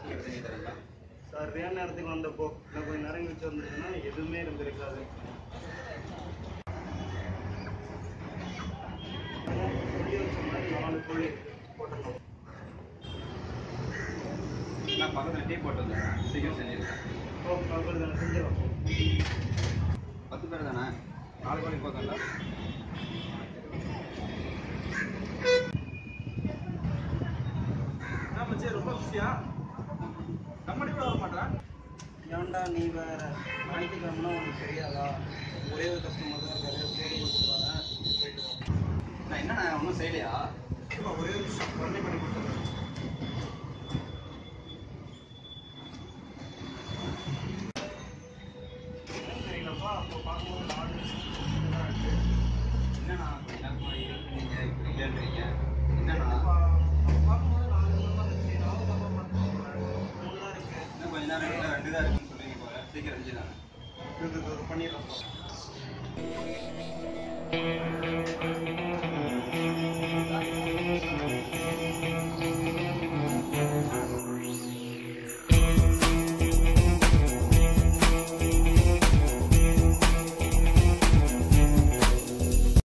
சீக்கிரம் செஞ்சு தரீங்களா சரியான நேரத்துக்கு வந்தப்போ நான் கொஞ்சம் நேரம் கழிச்சு வந்ததுன்னா எதுவுமே இருந்திருக்காது புளி வச்ச மாதிரி நாலு புளி போட்டணும் நான் பக்கத்தில் டீ போட்டு வந்தேன் சீக்கிரம் செஞ்சிருக்கேன் ஓ அப்படி தானே செஞ்சிடும் பத்து பேர் தானே நாலு கோழி போதும்ல என்ன மச்சி ரொம்ப பிஸியா கம்பெனி கூட வர மாட்டேன் ஏன்டா நீ வேற ஞாயிற்றுக்கிழமைனா உனக்கு தெரியாதா ஒரே ஒரு கஸ்டமர் தான் இருக்காரு தேடி கொடுத்துருவாங்க போயிட்டு வா. நான் என்னண்ணா ஒன்றும் செய்யலையா சும்மா ஒரே ஒரு நிமிஷம் உடனே பண்ணி கொடுத்துருவேன் என்னன்னு தெரியலப்பா அப்போ பார்க்கும்போது நாலு நிமிஷம் தான் இருக்கு என்னண்ணா கொஞ்ச நேரமா இருக்கீங்க இப்படி கேட்குறீங்க என்னண்ணா பார்க்கும்போது நாலு நிமிஷம் தான் இருந்துச்சு நாலு தான் பார்த்தேன் மூணு தான் இருக்கு இன்னும் கொஞ்ச நேரம் இல்லை ரெண்டு தான் இருக்குன்னு சொல்றீங்க போல சீக்கிரம் செஞ்சுதாங்க இது இது பண்ணிடுறோம்